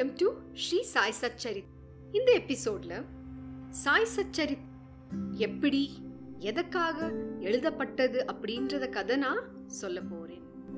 welcome to Sri Sai Satcharit இந்த எபிசோட்ல சாய் சச்சரித் எப்படி எதற்காக எழுதப்பட்டது அப்படின்றத கதை நான் சொல்ல போறேன்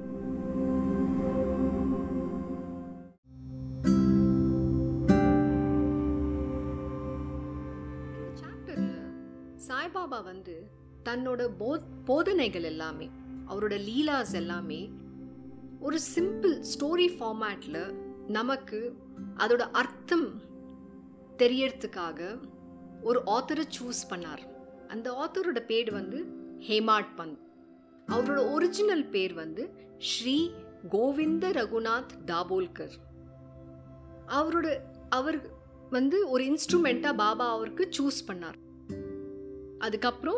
இந்த சாப்டர்ல சாய்பாபா வந்து தன்னோட போத் போதனைகள் எல்லாமே அவரோட லீலாஸ் எல்லாமே ஒரு சிம்பிள் ஸ்டோரி ஃபார்மேட்டில் நமக்கு அதோட அர்த்தம் தெரியறதுக்காக ஒரு ஆத்தரை சூஸ் பண்ணார் அந்த ஆத்தரோட பேர் வந்து ஹேமாட் பந்த் அவரோட ஒரிஜினல் பேர் வந்து ஸ்ரீ கோவிந்த ரகுநாத் தாபோல்கர் அவரோட அவர் வந்து ஒரு இன்ஸ்ட்ருமெண்ட்டாக பாபா அவருக்கு சூஸ் பண்ணார் அதுக்கப்புறம்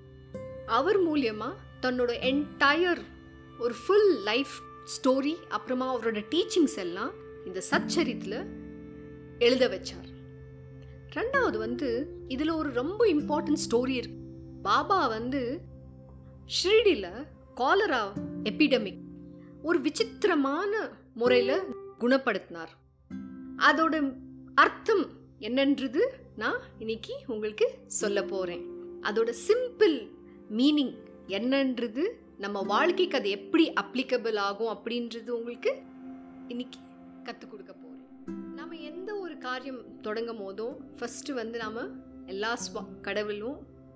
அவர் மூலியமாக தன்னோட என்டையர் ஒரு ஃபுல் லைஃப் ஸ்டோரி அப்புறமா அவரோட டீச்சிங்ஸ் எல்லாம் இந்த சச்சரித்தில் எழுத வச்சார் ரெண்டாவது வந்து இதில் ஒரு ரொம்ப இம்பார்ட்டன்ட் ஸ்டோரி இருக்கு பாபா வந்து ஷிரடியில் காலரா எபிடமிக் ஒரு விசித்திரமான முறையில் குணப்படுத்தினார் அதோட அர்த்தம் என்னன்றது நான் இன்னைக்கு உங்களுக்கு சொல்ல போகிறேன் அதோட சிம்பிள் மீனிங் என்னன்றது நம்ம வாழ்க்கைக்கு அது எப்படி அப்ளிகபிள் ஆகும் அப்படின்றது உங்களுக்கு இன்னைக்கு கற்றுக் கொடுக்க போகிறேன் நம்ம எந்த ஒரு காரியம் தொடங்கும் போதும் ஃபஸ்ட்டு வந்து நாம் எல்லா ஸ்வா கடவுளும்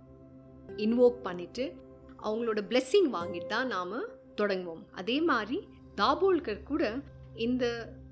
இன்வோக் பண்ணிட்டு அவங்களோட blessing வாங்கிட்டு தான் நாம் தொடங்குவோம் அதே மாதிரி தாபோல்கர் கூட இந்த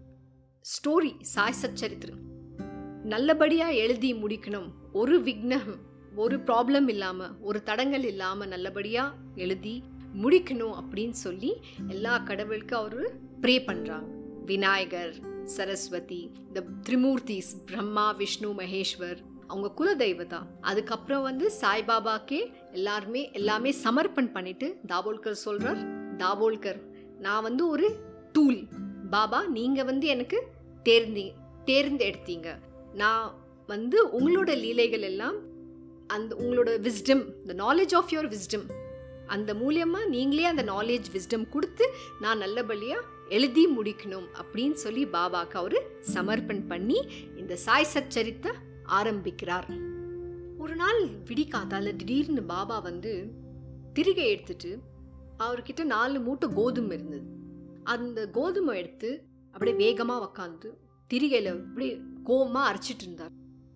ஸ்டோரி சாய் சச்சரித்திரம் நல்லபடியாக எழுதி முடிக்கணும் ஒரு விக்னம் ஒரு ப்ராப்ளம் இல்லாமல் ஒரு தடங்கள் இல்லாமல் நல்லபடியாக எழுதி முடிக்கணும் அப்படின்னு சொல்லி எல்லா கடவுளுக்கும் அவர் ப்ரே பண்ணுறாங்க விநாயகர் சரஸ்வதி இந்த த்ரிமூர்த்திஸ் பிரம்மா விஷ்ணு மகேஸ்வர் அவங்க குல தெய்வதா அதுக்கப்புறம் வந்து சாய்பாபாக்கே எல்லாருமே எல்லாமே சமர்ப்பண் பண்ணிட்டு தாபோல்கர் சொல்றார் தாபோல்கர் நான் வந்து ஒரு டூல் பாபா நீங்க வந்து எனக்கு தேர்ந்தி தேர்ந்தெடுத்தீங்க நான் வந்து உங்களோட லீலைகள் எல்லாம் அந்த உங்களோட wisdom the knowledge of your wisdom அந்த மூலியமாக நீங்களே அந்த நாலேஜ் விஸ்டம் கொடுத்து நான் நல்லபடியாக எழுதி முடிக்கணும் அப்படின்னு சொல்லி பாபாக்கு அவர் சமர்ப்பண் பண்ணி இந்த சாய் சச்சரித்தை ஆரம்பிக்கிறார் ஒரு நாள் விடிக்காத்தால திடீர்னு பாபா வந்து திரிகை எடுத்துட்டு அவர்கிட்ட நாலு மூட்டை கோதுமை இருந்தது அந்த கோதுமை எடுத்து அப்படியே வேகமாக உக்காந்து திரிகையில் அப்படியே கோவமாக அரைச்சிட்டு இருந்தார்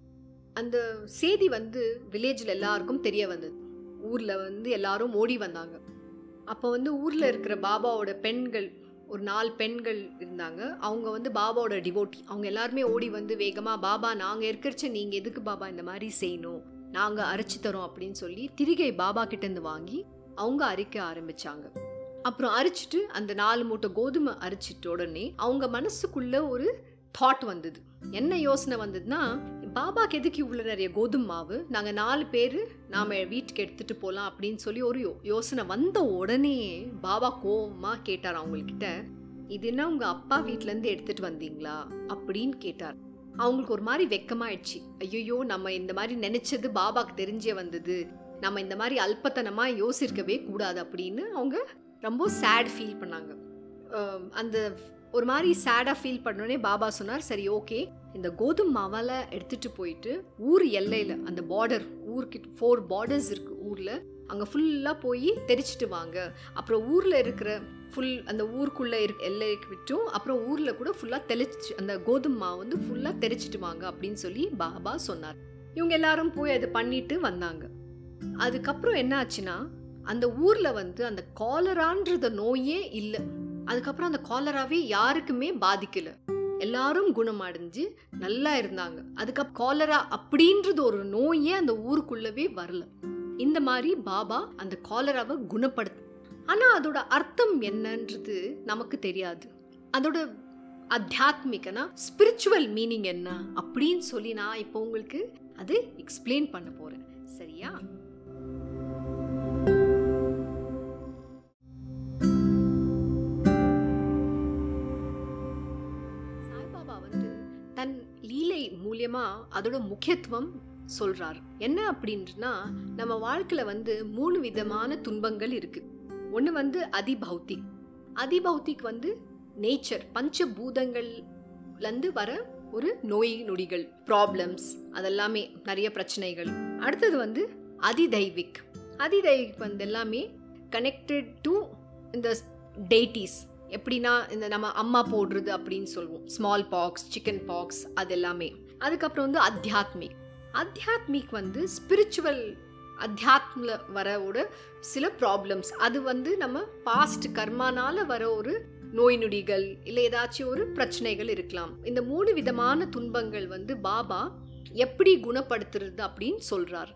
அந்த செய்தி வந்து வில்லேஜில் எல்லாருக்கும் தெரிய வந்தது ஊரில் வந்து எல்லாரும் ஓடி வந்தாங்க அப்போ வந்து ஊரில் இருக்கிற பாபாவோட பெண்கள் ஒரு நாலு பெண்கள் இருந்தாங்க அவங்க வந்து பாபாவோட டிவோட்டி அவங்க எல்லாருமே ஓடி வந்து வேகமாக பாபா நாங்கள் இருக்கிறச்ச நீங்கள் எதுக்கு பாபா இந்த மாதிரி செய்யணும் நாங்கள் அரைச்சி தரோம் அப்படின்னு சொல்லி திரிகை பாபா கிட்டேருந்து வாங்கி அவங்க அரைக்க ஆரம்பிச்சாங்க அப்புறம் அரைச்சிட்டு அந்த நாலு மூட்டை கோதுமை அரைச்சிட்ட உடனே அவங்க மனசுக்குள்ள ஒரு தாட் வந்தது என்ன யோசனை வந்ததுன்னா பாபாக்கு எதுக்கு இவ்வளோ நிறைய கோதுமை மாவு நாங்கள் நாலு பேர் நாம் வீட்டுக்கு எடுத்துகிட்டு போகலாம் அப்படின்னு சொல்லி ஒரு யோ- யோசனை வந்த உடனே பாபா கோவமாக கேட்டார் அவங்கக்கிட்ட இது என்ன உங்கள் அப்பா வீட்டிலேருந்து எடுத்துகிட்டு வந்தீங்களா அப்படின்னு கேட்டார் அவங்களுக்கு ஒரு மாதிரி வெக்கமாயிடுச்சு ஐயோ நம்ம இந்த மாதிரி நினச்சது பாபாக்கு தெரிஞ்சே வந்தது நம்ம இந்த மாதிரி அல்பத்தனமாக யோசிக்கவே கூடாது அப்படின்னு அவங்க ரொம்ப சேட் ஃபீல் பண்ணாங்க அஹ் அந்த ஒரு மாதிரி சேடாக ஃபீல் பண்ணோடனே பாபா சொன்னார் சரி ஓகே இந்த கோதுமை மாவால் எடுத்துகிட்டு போயிட்டு ஊர் எல்லையில் அந்த பார்டர் ஊர்கிட்ட ஃபோர் பார்டர்ஸ் இருக்குது ஊரில் அங்கே ஃபுல்லாக போய் தெரிச்சிட்டு வாங்க அப்புறம் ஊரில் இருக்கிற ஃபுல் அந்த ஊருக்குள்ளே இருக்க எல்லைக்கு விட்டும் அப்புறம் ஊரில் கூட ஃபுல்லாக தெளிச்சு அந்த கோதுமை மாவு வந்து ஃபுல்லாக தெரிச்சிட்டு வாங்க அப்படின்னு சொல்லி பாபா சொன்னார் இவங்க எல்லாரும் போய் அதை பண்ணிட்டு வந்தாங்க அதுக்கப்புறம் என்ன ஆச்சுன்னா அந்த ஊரில் வந்து அந்த காலரான்றத நோயே இல்லை அதுக்கப்புறம் அந்த காலராவே யாருக்குமே பாதிக்கல எல்லாரும் குணமடைஞ்சு நல்லா இருந்தாங்க அதுக்கப்புறம் காலரா அப்படின்றது ஒரு நோயே அந்த ஊருக்குள்ளவே வரல இந்த மாதிரி பாபா அந்த காலராவை குணப்படுத்து ஆனா அதோட அர்த்தம் என்னன்றது நமக்கு தெரியாது அதோட அத்தியாத்மிகனா ஸ்பிரிச்சுவல் மீனிங் என்ன அப்படின்னு சொல்லி நான் இப்போ உங்களுக்கு அது எக்ஸ்பிளைன் பண்ண போறேன் சரியா சாய்பாபா வந்து தன் லீலை மூலியமா அதோட முக்கியத்துவம் சொல்றார் என்ன அப்படின்னா நம்ம வாழ்க்கையில வந்து மூணு விதமான துன்பங்கள் இருக்கு ஒன்று வந்து அதிபௌத்திக் அதிபௌத்திக் வந்து நேச்சர் பஞ்சபூதங்கள் குருலேருந்து வர ஒரு நோய் நொடிகள் ப்ராப்ளம்ஸ் அதெல்லாமே நிறைய பிரச்சனைகள் அடுத்தது வந்து அதிதைவிக் அதிதைவிக் வந்து எல்லாமே கனெக்டட் டு இந்த டெய்டிஸ் எப்படின்னா இந்த நம்ம அம்மா போடுறது அப்படின்னு சொல்லுவோம் ஸ்மால் பாக்ஸ் சிக்கன் பாக்ஸ் அது எல்லாமே அதுக்கப்புறம் வந்து அத்தியாத்மிக் அத்தியாத்மிக் வந்து ஸ்பிரிச்சுவல் அத்தியாத்மில் வர ஒரு சில ப்ராப்ளம்ஸ் அது வந்து நம்ம பாஸ்ட் கர்மானால வர ஒரு நோய் நொடிகள் இல்லை ஏதாச்சும் ஒரு பிரச்சனைகள் இருக்கலாம் இந்த மூணு விதமான துன்பங்கள் வந்து பாபா எப்படி குணப்படுத்துறது அப்படின்னு சொல்றார்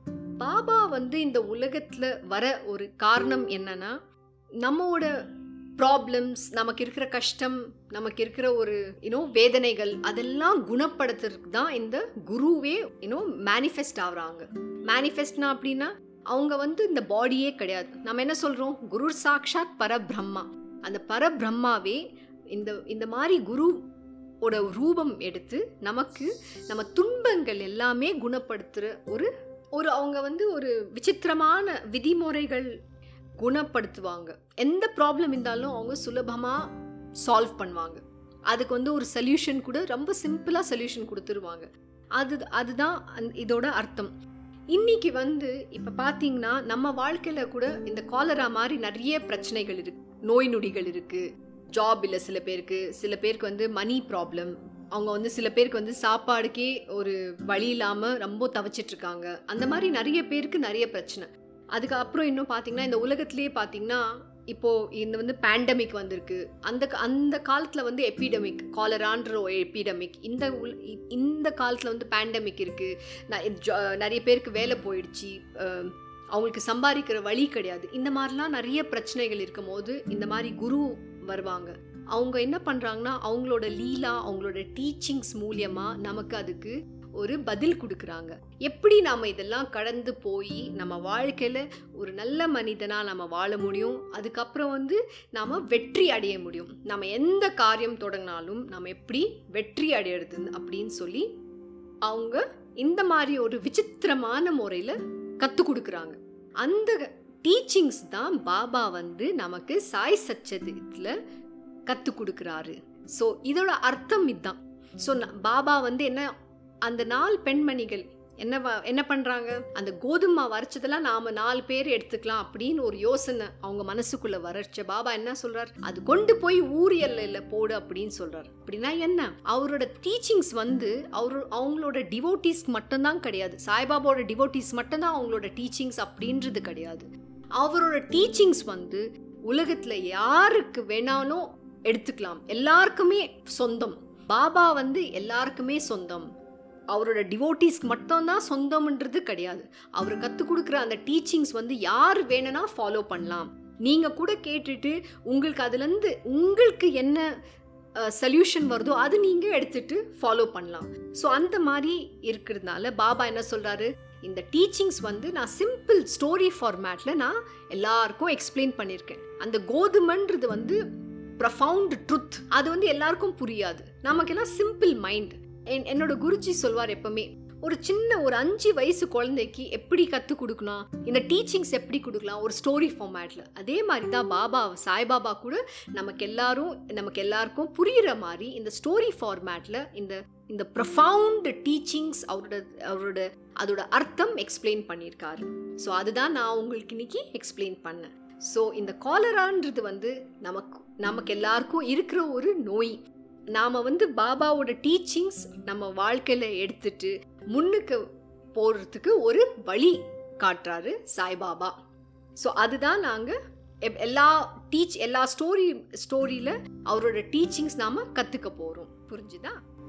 பாபா வந்து இந்த உலகத்துல வர ஒரு காரணம் என்னன்னா நம்மோட ப்ராப்ளம்ஸ் நமக்கு இருக்கிற கஷ்டம் நமக்கு இருக்கிற ஒரு யூனோ வேதனைகள் அதெல்லாம் குணப்படுத்துறதுக்கு தான் இந்த குருவே யூனோ மேனிஃபெஸ்ட் ஆகுறாங்க மேனிஃபெஸ்ட்னா அப்படின்னா அவங்க வந்து இந்த பாடியே கிடையாது நம்ம என்ன சொல்றோம் குரு சாக்ஷாத் பரபிரம்மா அந்த பரபிரம்மாவே இந்த இந்த மாதிரி குரு ஓட ரூபம் எடுத்து நமக்கு நம்ம துன்பங்கள் எல்லாமே குணப்படுத்துகிற ஒரு ஒரு அவங்க வந்து ஒரு விசித்திரமான விதிமுறைகள் குணப்படுத்துவாங்க எந்த ப்ராப்ளம் இருந்தாலும் அவங்க சுலபமாக சால்வ் பண்ணுவாங்க அதுக்கு வந்து ஒரு சொல்யூஷன் கூட ரொம்ப சிம்பிளாக சொல்யூஷன் கொடுத்துருவாங்க அது அதுதான் அந்த- இதோட அர்த்தம் இன்னைக்கு வந்து இப்போ பார்த்தீங்கன்னா நம்ம வாழ்க்கையில் கூட இந்த காலரா மாதிரி நிறைய பிரச்சனைகள் இருக்கு நோய் நொடிகள் இருக்கு ஜாப் இல்லை சில பேருக்கு சில பேருக்கு வந்து மணி ப்ராப்ளம் அவங்க வந்து சில பேருக்கு வந்து சாப்பாடுக்கே ஒரு வழி இல்லாமல் ரொம்ப தவிச்சிட்டு இருக்காங்க அந்த மாதிரி நிறைய பேருக்கு நிறைய பிரச்சனை அதுக்கு அப்புறம் இன்னும் பார்த்தீங்கன்னா இந்த உலகத்திலேயே பார்த்தீங்கன்னா இப்போ இந்த வந்து பேண்டமிக் வந்திருக்கு அந்த க- அந்த காலத்தில் வந்து எபிடமிக் காலரான்ற ஒரு எபிடமிக் இந்த உல்- இ- இந்த காலத்தில் வந்து பேண்டமிக் இருக்கு ந- ஜ- நிறைய பேருக்கு வேலை போயிடுச்சு அஹ், அவங்களுக்கு சம்பாதிக்கிற வழி கிடையாது இந்த மாதிரிலாம் நிறைய பிரச்சனைகள் இருக்கும் போது இந்த மாதிரி குரு வருவாங்க அவங்க என்ன பண்ணுறாங்கன்னா அவங்களோட லீலா அவங்களோட டீச்சிங்ஸ் மூலியமாக நமக்கு அதுக்கு ஒரு பதில் கொடுக்குறாங்க எப்படி நாம் இதெல்லாம் கடந்து போய் நம்ம வாழ்க்கையில் ஒரு நல்ல மனிதனாக நம்ம வாழ முடியும் அதுக்கப்புறம் வந்து நாம் வெற்றி அடைய முடியும் நம்ம எந்த காரியம் தொடங்கினாலும் நம்ம எப்படி வெற்றி அடையிறது அப்படின்னு சொல்லி அவங்க இந்த மாதிரி ஒரு விசித்திரமான முறையில் கற்றுக் கொடுக்குறாங்க அந்த டீச்சிங்ஸ் தான் பாபா வந்து நமக்கு சாய் சச்சரித்தில் கற்றுக் கொடுக்குறாரு ஸோ இதோட அர்த்தம் இதுதான் ஸோ பாபா வந்து என்ன அந்த நாலு பெண்மணிகள் என்ன வ- என்ன பண்ணுறாங்க அந்த கோதுமை வரைச்சதெல்லாம் நாம் நாலு பேர் எடுத்துக்கலாம் அப்படின்னு ஒரு யோசனை அவங்க மனசுக்குள்ளே வரைச்ச பாபா என்ன சொல்கிறார் அது கொண்டு போய் ஊர் எல்லையில் போடு அப்படின்னு சொல்கிறார் அப்படின்னா என்ன அவரோட டீச்சிங்ஸ் வந்து அவரு அவங்களோட டிவோட்டீஸ்க்கு மட்டும்தான் கிடையாது சாய்பாபாவோட டிவோட்டீஸ் மட்டும்தான் அவங்களோட டீச்சிங்ஸ் அப்படின்றது கிடையாது அவரோட டீச்சிங்ஸ் வந்து உலகத்தில் யாருக்கு வேணாலும் எடுத்துக்கலாம் எல்லாருக்குமே சொந்தம் பாபா வந்து எல்லாருக்குமே சொந்தம் அவரோட டிவோட்டீஸ்க்கு மட்டும்தான் சொந்தம்ன்றது கிடையாது அவர் கற்றுக் கொடுக்குற அந்த டீச்சிங்ஸ் வந்து யார் வேணும்னா ஃபாலோ பண்ணலாம் நீங்கள் கூட கேட்டுட்டு உங்களுக்கு அதுலேருந்து உங்களுக்கு என்ன சொல்யூஷன் வருதோ அது நீங்கள் எடுத்துட்டு ஃபாலோ பண்ணலாம் ஸோ அந்த மாதிரி இருக்கிறதுனால பாபா என்ன சொல்கிறாரு இந்த டீச்சிங்ஸ் வந்து நான் சிம்பிள் ஸ்டோரி ஃபார்மேட்டில் நான் எல்லாருக்கும் எக்ஸ்பிளைன் பண்ணியிருக்கேன் அந்த கோதுமைன்றது வந்து ப்ரஃபவுண்ட் ட்ருத் அது வந்து எல்லாருக்கும் புரியாது நமக்கெல்லாம் சிம்பிள் மைண்ட் என் என்னோட குருஜி சொல்வார் எப்பவுமே ஒரு சின்ன ஒரு அஞ்சு வயசு குழந்தைக்கு எப்படி கற்றுக் கொடுக்கணும் இந்த டீச்சிங்ஸ் எப்படி கொடுக்கலாம் ஒரு ஸ்டோரி ஃபார்மேட்டில் அதே மாதிரி தான் பாபா சாய்பாபா கூட நமக்கு எல்லாரும் நமக்கு எல்லாருக்கும் புரிகிற மாதிரி இந்த ஸ்டோரி ஃபார்மேட்டில் இந்த இந்த ப்ரொஃபவுண்ட் டீச்சிங்ஸ் அவரோட அவரோட அதோட அர்த்தம் எக்ஸ்பிளைன் பண்ணியிருக்காரு ஸோ அதுதான் நான் உங்களுக்கு இன்னைக்கு எக்ஸ்பிளைன் பண்ணேன் ஸோ இந்த காலரான்றது வந்து நமக்கு நமக்கு எல்லாருக்கும் இருக்கிற ஒரு நோய் நாம் வந்து பாபாவோட டீச்சிங்ஸ் நம்ம வாழ்க்கையில் எடுத்துட்டு முன்னுக்கு போகிறதுக்கு ஒரு வழி காட்டுறாரு சாய்பாபா ஸோ அதுதான் நாங்கள் எல்லா டீச் எல்லா ஸ்டோரி ஸ்டோரியில் அவரோட டீச்சிங்ஸ் நாம் கற்றுக்க போகிறோம் புரிஞ்சுதா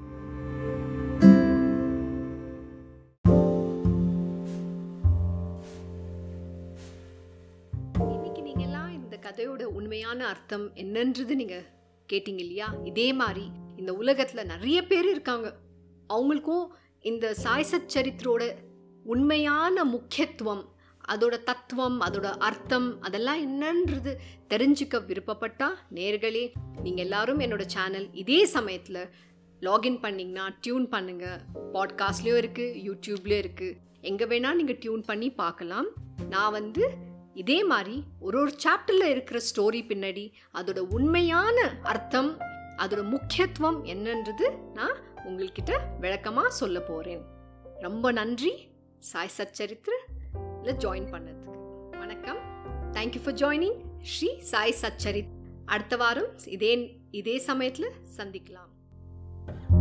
இன்னைக்கு நீங்க எல்லாம் இந்த கதையோட உண்மையான அர்த்தம் என்னன்றது நீங்க கேட்டீங்க இல்லையா இதே மாதிரி இந்த உலகத்துல நிறைய பேர் இருக்காங்க அவங்களுக்கும் இந்த சாய்சத் சரித்திரோட உண்மையான முக்கியத்துவம் அதோட தத்துவம் அதோட அர்த்தம் அதெல்லாம் என்னன்றது தெரிஞ்சுக்க விருப்பப்பட்டா நேர்களே நீங்கள் எல்லாரும் என்னோட சேனல் இதே சமயத்தில் லாகின் பண்ணிங்கன்னா டியூன் பண்ணுங்க பாட்காஸ்ட்லேயும் இருக்குது யூடியூப்லேயும் இருக்குது எங்கே வேணால் நீங்கள் டியூன் பண்ணி பார்க்கலாம் நான் வந்து இதே மாதிரி ஒரு ஒரு சாப்டரில் இருக்கிற ஸ்டோரி பின்னாடி அதோட உண்மையான அர்த்தம் அதோட முக்கியத்துவம் என்னன்றது நான் உங்கள்கிட்ட விளக்கமாக சொல்ல போகிறேன் ரொம்ப நன்றி சாய் சச்சரித்திர ஜாயின் பண்ணதுக்கு வணக்கம் thank you for joining Sri Sai Satcharit அடுத்த வாரம் இதே இதே சமயத்தில் சந்திக்கலாம்